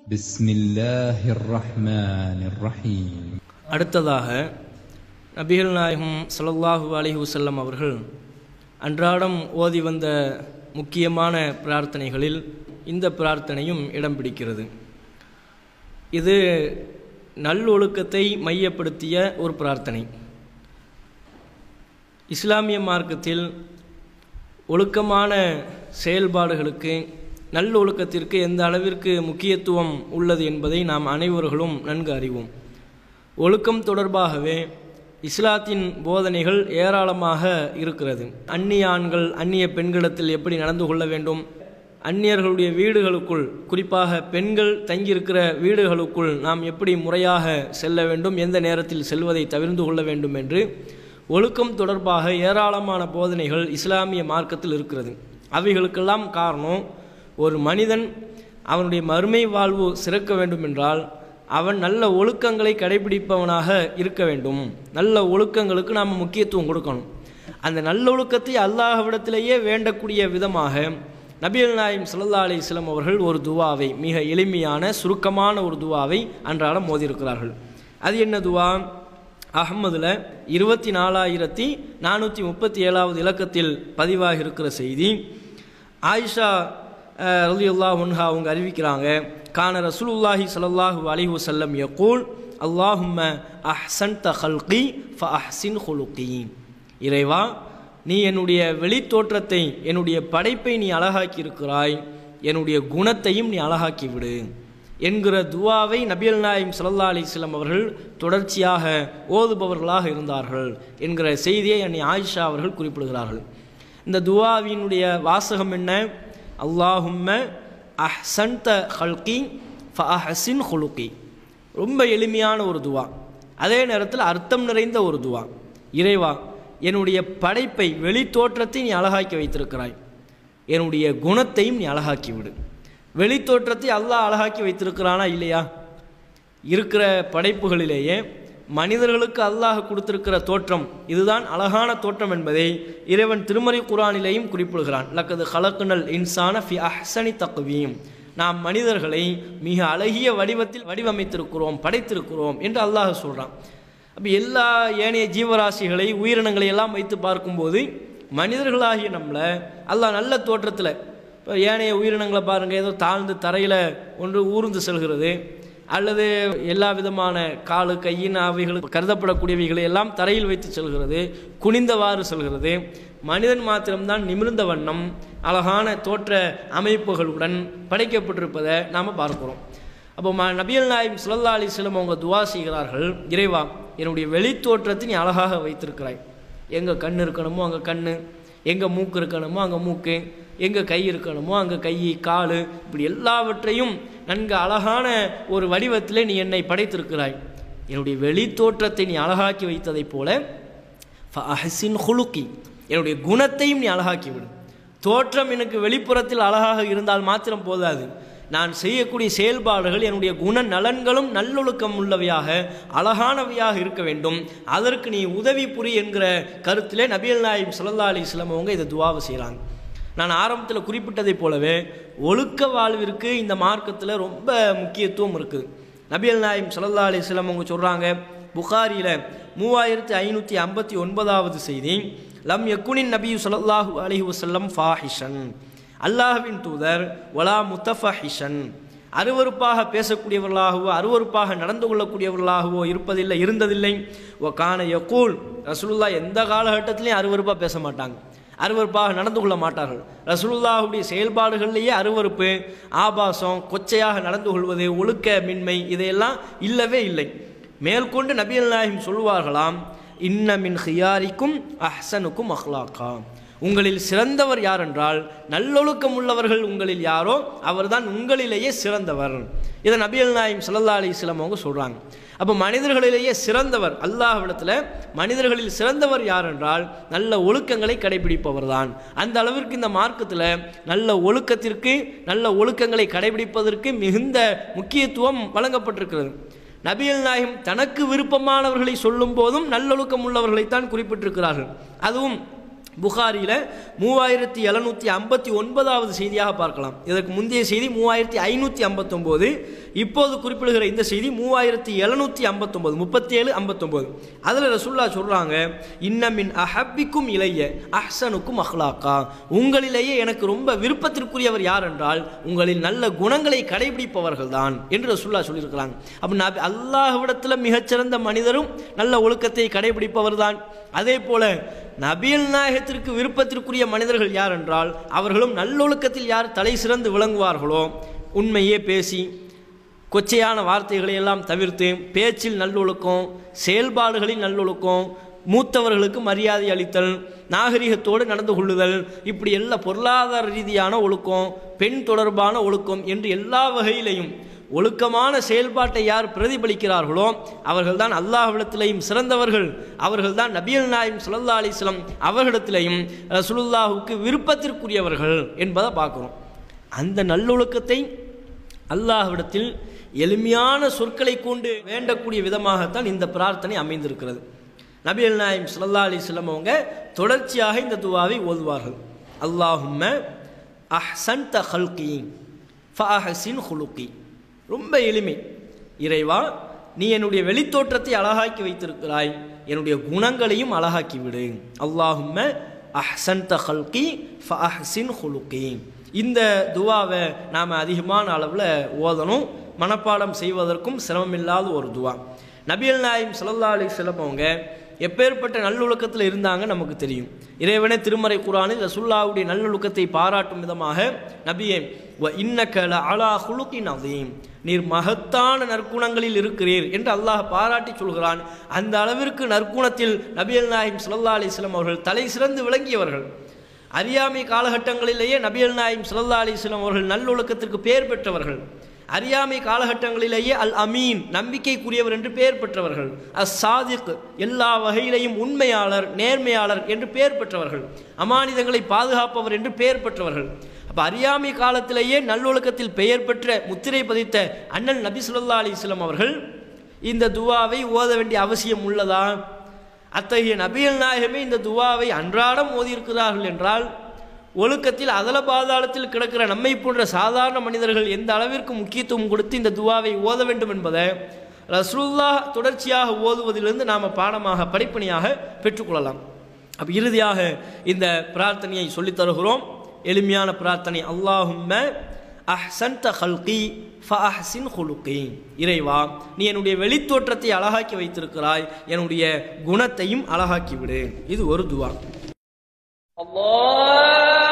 بسم الله الرحمن الرحيم அடுத்ததாக நபிகள் நாயகம் ஸல்லல்லாஹு அலைஹி வஸல்லம் அவர்கள் அன்றாடம் ஓதி வந்த முக்கியமான பிரார்த்தனைகளில் இந்த பிரார்த்தனையும் இடம் பிடிக்கிறது இது நல்லொழுக்கத்தை மையப்படுத்திய ஒரு பிரார்த்தனை இஸ்லாமிய மார்க்கத்தில் ஒழுக்கமான செயல்பாடுகளுக்கு நல்லொழுக்கத்திற்கு எந்த அளவிற்கு முக்கியத்துவம் உள்ளது என்பதை நாம் அனைவர்களும் நன்கு அறிவோம் ஒழுக்கம் தொடர்பாகவே இஸ்லாத்தின் போதனைகள் ஏராளமாக இருக்கிறது அந்நிய ஆண்கள் அந்நிய பெண்களிடத்தில் எப்படி நடந்து கொள்ள வேண்டும் அந்நியர்களுடைய வீடுகளுக்குள் குறிப்பாக பெண்கள் தங்கியிருக்கிற வீடுகளுக்குள் நாம் எப்படி முறையாக செல்ல வேண்டும் எந்த நேரத்தில் செல்வதை தவிர்த்து கொள்ள வேண்டும் என்று ஒழுக்கம் தொடர்பாக ஏராளமான போதனைகள் இஸ்லாமிய மார்க்கத்தில் இருக்கிறது அவைகளுக்கெல்லாம் காரணம் ஒரு மனிதன் அவனுடைய மறுமை வாழ்வு சிறக்க வேண்டுமென்றால் அவன் நல்ல ஒழுக்கங்களை கடைபிடிப்பவனாக இருக்க வேண்டும் நல்ல ஒழுக்கங்களுக்கு நாம் முக்கியத்துவம் கொடுக்கணும் அந்த நல்லொழுக்கத்தை அல்லாஹ்விடத்திலேயே வேண்டக்கூடிய விதமாக நபிகள் நாயம் சல்லா அலிஸ்லாம் அவர்கள் ஒரு துவாவை மிக எளிமையான சுருக்கமான ஒரு துவாவை அன்றாடம் மோதியிருக்கிறார்கள் அது என்ன துவா அகமதுல இருபத்தி நாலாயிரத்தி நானூற்றி முப்பத்தி ஏழாவது இலக்கத்தில் பதிவாக இருக்கிற செய்தி ஆயிஷா ரலியுல்லா உன்ஹா அவங்க அறிவிக்கிறாங்க கான ரசூலுல்லாஹி ஸல்லல்லாஹு அலைஹி வஸல்லம் யகூல் அல்லாஹும்ம அஹ்சன் த ஹல்கி ஃப அஹ்சின் ஹுலுகி இறைவா நீ என்னுடைய வெளித்தோற்றத்தை என்னுடைய படைப்பை நீ அழகாக்கி இருக்கிறாய் என்னுடைய குணத்தையும் நீ அழகாக்கி விடு என்கிற துவாவை நபியல் நாயம் சல்லா அலிஸ்லாம் அவர்கள் தொடர்ச்சியாக ஓதுபவர்களாக இருந்தார்கள் என்கிற செய்தியை அன்னி ஆயிஷா அவர்கள் குறிப்பிடுகிறார்கள் இந்த துவாவினுடைய வாசகம் என்ன அல்லாஹும்ம அஹ்சன்த ஹல்கி ஃப அஹ்சின் ஹுலுகி ரொம்ப எளிமையான ஒரு துவா அதே நேரத்தில் அர்த்தம் நிறைந்த ஒரு துவா இறைவா என்னுடைய படைப்பை வெளித்தோற்றத்தை நீ அழகாக்கி வைத்திருக்கிறாய் என்னுடைய குணத்தையும் நீ அழகாக்கி விடு வெளித்தோற்றத்தை அல்லாஹ் அழகாக்கி வைத்திருக்கிறானா இல்லையா இருக்கிற படைப்புகளிலேயே மனிதர்களுக்கு அல்லாஹ் கொடுத்திருக்கிற தோற்றம் இதுதான் அழகான தோற்றம் என்பதை இறைவன் திருமறை குரானிலேயும் குறிப்பிடுகிறான் லக்கது ஹலக்குனல் இன்சான ஃபி அஹ்சனி தக்குவியும் நாம் மனிதர்களை மிக அழகிய வடிவத்தில் வடிவமைத்திருக்கிறோம் படைத்திருக்கிறோம் என்று அல்லாஹ் சொல்கிறான் அப்போ எல்லா ஏனைய ஜீவராசிகளை உயிரினங்களை எல்லாம் வைத்து பார்க்கும்போது மனிதர்களாகிய நம்மளை அல்லாஹ் நல்ல தோற்றத்தில் இப்போ ஏனைய உயிரினங்களை பாருங்கள் ஏதோ தாழ்ந்து தரையில் ஒன்று ஊர்ந்து செல்கிறது அல்லது எல்லா விதமான காலு கையின் அவைகள் கருதப்படக்கூடியவைகளை எல்லாம் தரையில் வைத்து செல்கிறது குனிந்தவாறு செல்கிறது மனிதன் மாத்திரம்தான் நிமிர்ந்த வண்ணம் அழகான தோற்ற அமைப்புகளுடன் படைக்கப்பட்டிருப்பதை நாம் பார்க்கிறோம் அப்போ ம நபியல் நாயம் சுல்லா அலிஸ்லம் அவங்க துவா செய்கிறார்கள் இறைவா என்னுடைய வெளித்தோற்றத்தை நீ அழகாக வைத்திருக்கிறாய் எங்கே கண் இருக்கணுமோ அங்கே கண் எங்கே மூக்கு இருக்கணுமோ அங்கே மூக்கு எங்கே கை இருக்கணுமோ அங்கே கை கால் இப்படி எல்லாவற்றையும் நன்கு அழகான ஒரு வடிவத்தில் நீ என்னை படைத்திருக்கிறாய் என்னுடைய வெளித்தோற்றத்தை நீ அழகாக்கி வைத்ததைப் போல அஹசின் ஹுலுக்கி என்னுடைய குணத்தையும் நீ அழகாக்கி விடு தோற்றம் எனக்கு வெளிப்புறத்தில் அழகாக இருந்தால் மாத்திரம் போதாது நான் செய்யக்கூடிய செயல்பாடுகள் என்னுடைய குண நலன்களும் நல்லொழுக்கம் உள்ளவையாக அழகானவையாக இருக்க வேண்டும் அதற்கு நீ உதவி புரி என்கிற கருத்திலே நபியல் நாயம் சல்லா அலி இஸ்லாம் அவங்க இதை துவாவை செய்கிறாங்க நான் ஆரம்பத்தில் குறிப்பிட்டதைப் போலவே ஒழுக்க வாழ்விற்கு இந்த மார்க்கத்தில் ரொம்ப முக்கியத்துவம் இருக்குது நபியல் நாயம் சல்லா அலி இஸ்லாம் அவங்க சொல்கிறாங்க புகாரியில் மூவாயிரத்தி ஐநூற்றி ஐம்பத்தி ஒன்பதாவது செய்தி லம் யக்குனின் நபியு சல்லாஹூ அலஹி வசல்லம் ஃபாஹிஷன் அல்லாஹுவின் தூதர் வலா முத்தஃபஹிஷன் அருவறுப்பாக பேசக்கூடியவர்களாகவோ அருவறுப்பாக நடந்து கொள்ளக்கூடியவர்களாகவோ இருப்பதில்லை இருந்ததில்லை ஓ கான யக்கூல் ரசூலுல்லா எந்த காலகட்டத்திலையும் அருவறுப்பாக பேச மாட்டாங்க அருவறுப்பாக நடந்து கொள்ள மாட்டார்கள் ரசூலுல்லாவுடைய செயல்பாடுகளிலேயே அருவறுப்பு ஆபாசம் கொச்சையாக நடந்து கொள்வது ஒழுக்க மின்மை இதையெல்லாம் இல்லவே இல்லை மேற்கொண்டு நபியல் நாயகம் சொல்லுவார்களாம் இன்னமின் ஹியாரிக்கும் அஹ்சனுக்கும் அஹ்லாக்கா உங்களில் சிறந்தவர் யார் என்றால் நல்லொழுக்கம் உள்ளவர்கள் உங்களில் யாரோ அவர்தான் உங்களிலேயே சிறந்தவர் இதை நபியல் நாயம் சல்லா அலி இஸ்லாம் அவங்க சொல்கிறாங்க அப்போ மனிதர்களிலேயே சிறந்தவர் அல்லாஹ்விடத்தில் மனிதர்களில் சிறந்தவர் யார் என்றால் நல்ல ஒழுக்கங்களை கடைபிடிப்பவர் தான் அந்த அளவிற்கு இந்த மார்க்கத்தில் நல்ல ஒழுக்கத்திற்கு நல்ல ஒழுக்கங்களை கடைபிடிப்பதற்கு மிகுந்த முக்கியத்துவம் வழங்கப்பட்டிருக்கிறது நபியல் நாயகம் தனக்கு விருப்பமானவர்களை சொல்லும் போதும் நல்லொழுக்கம் உள்ளவர்களைத்தான் குறிப்பிட்டிருக்கிறார்கள் அதுவும் புகாரியில் மூவாயிரத்தி எழுநூற்றி ஐம்பத்தி ஒன்பதாவது செய்தியாக பார்க்கலாம் இதற்கு முந்தைய செய்தி மூவாயிரத்தி ஐநூற்றி ஐம்பத்தொம்போது இப்போது குறிப்பிடுகிற இந்த செய்தி மூவாயிரத்தி எழுநூற்றி ஐம்பத்தொம்போது முப்பத்தேழு ஐம்பத்தொம்போது அதில் ரசுல்லா சொல்கிறாங்க இன்னமின் அஹப்பிக்கும் இளைய அஹ்சனுக்கும் அஹ்லாக்கா உங்களிலேயே எனக்கு ரொம்ப விருப்பத்திற்குரியவர் யார் என்றால் உங்களில் நல்ல குணங்களை கடைபிடிப்பவர்கள் தான் என்று ரசுல்லா சொல்லியிருக்கிறாங்க அப்போ நபி அல்லாஹ்விடத்தில் மிகச்சிறந்த மனிதரும் நல்ல ஒழுக்கத்தை கடைபிடிப்பவர் தான் அதே போல நபியல் நாயகத்திற்கு விருப்பத்திற்குரிய மனிதர்கள் யார் என்றால் அவர்களும் நல்லொழுக்கத்தில் யார் தலை சிறந்து விளங்குவார்களோ உண்மையே பேசி கொச்சையான வார்த்தைகளை எல்லாம் தவிர்த்து பேச்சில் நல்லொழுக்கம் செயல்பாடுகளில் நல்லொழுக்கம் மூத்தவர்களுக்கு மரியாதை அளித்தல் நாகரிகத்தோடு நடந்து கொள்ளுதல் இப்படி எல்லா பொருளாதார ரீதியான ஒழுக்கம் பெண் தொடர்பான ஒழுக்கம் என்று எல்லா வகையிலையும் ஒழுக்கமான செயல்பாட்டை யார் பிரதிபலிக்கிறார்களோ அவர்கள்தான் அல்லாஹ்விடத்திலையும் சிறந்தவர்கள் அவர்கள்தான் நபியல் நாயம் சுல்லா அலிஸ்லம் அவர்களிடத்திலையும் சுலுல்லாஹுக்கு விருப்பத்திற்குரியவர்கள் என்பதை பார்க்குறோம் அந்த நல்லொழுக்கத்தை அல்லாஹ்விடத்தில் எளிமையான சொற்களை கொண்டு வேண்டக்கூடிய விதமாகத்தான் இந்த பிரார்த்தனை அமைந்திருக்கிறது நபியல் நாயம் சுல்லா அலிஸ்லம் அவங்க தொடர்ச்சியாக இந்த துவாவை ஓதுவார்கள் அல்லாஹும்ம அஹ்சன் த ஹல்கி ஃபஹசின் ஹுலுக்கி ரொம்ப எளிமை இறைவா நீ என்னுடைய வெளித்தோற்றத்தை அழகாக்கி வைத்திருக்கிறாய் என்னுடைய குணங்களையும் அழகாக்கி விடு அல்லாஹும்ம அஹ்சன் த ஹல்கி ஃபஹசின் ஹுலுக்கி இந்த துவாவை நாம் அதிகமான அளவில் ஓதணும் மனப்பாடம் செய்வதற்கும் சிரமமில்லாத ஒரு துவா நபியல் நாயம் சல்லா அலி அவங்க எப்பேற்பட்ட நல்லொழுக்கத்தில் இருந்தாங்க நமக்கு தெரியும் இறைவனே திருமறை குரானில் ரசுல்லாவுடைய நல்லொழுக்கத்தை பாராட்டும் விதமாக நபியே வ இன்னக்கல அலா ஹுலுக்கின் அதீம் நீர் மகத்தான நற்குணங்களில் இருக்கிறீர் என்று அல்லாஹ் பாராட்டி சொல்கிறான் அந்த அளவிற்கு நற்குணத்தில் நபியல் நாயிம் சுல்லா அலிஸ்லாம் அவர்கள் தலை சிறந்து விளங்கியவர்கள் அறியாமை காலகட்டங்களிலேயே நபியல் நாயிம் சுல்லா அலிஸ்லாம் அவர்கள் நல்லொழுக்கத்திற்கு பெயர் பெற்றவர்கள் அறியாமை காலகட்டங்களிலேயே அல் அமீன் நம்பிக்கைக்குரியவர் என்று பெயர் பெற்றவர்கள் அஸ் சாதிக் எல்லா வகையிலையும் உண்மையாளர் நேர்மையாளர் என்று பெயர் பெற்றவர்கள் அமானிதங்களை பாதுகாப்பவர் என்று பெயர் பெற்றவர்கள் அப்போ அறியாமை காலத்திலேயே நல்லொழுக்கத்தில் பெயர் பெற்ற முத்திரை பதித்த அண்ணன் நபி சுல்லா அலிஸ்லாம் அவர்கள் இந்த துவாவை ஓத வேண்டிய அவசியம் உள்ளதா அத்தகைய நபியல் நாயகமே இந்த துவாவை அன்றாடம் ஓதியிருக்கிறார்கள் என்றால் ஒழுக்கத்தில் அதல பாதாளத்தில் கிடக்கிற நம்மை போன்ற சாதாரண மனிதர்கள் எந்த அளவிற்கு முக்கியத்துவம் கொடுத்து இந்த துவாவை ஓத வேண்டும் என்பதை ரசூல்லா தொடர்ச்சியாக ஓதுவதிலிருந்து நாம் பாடமாக படிப்பணியாக பெற்றுக்கொள்ளலாம் அப்போ இறுதியாக இந்த பிரார்த்தனையை சொல்லித் தருகிறோம் எளிமையான பிரார்த்தனை அல்லாஹும்ம அஹ்சன்த ஹல்கி ஃபஹ்சின் ஹுலுக்கி இறைவா நீ என்னுடைய வெளித்தோற்றத்தை அழகாக்கி வைத்திருக்கிறாய் என்னுடைய குணத்தையும் அழகாக்கி விடு இது ஒரு துவா الله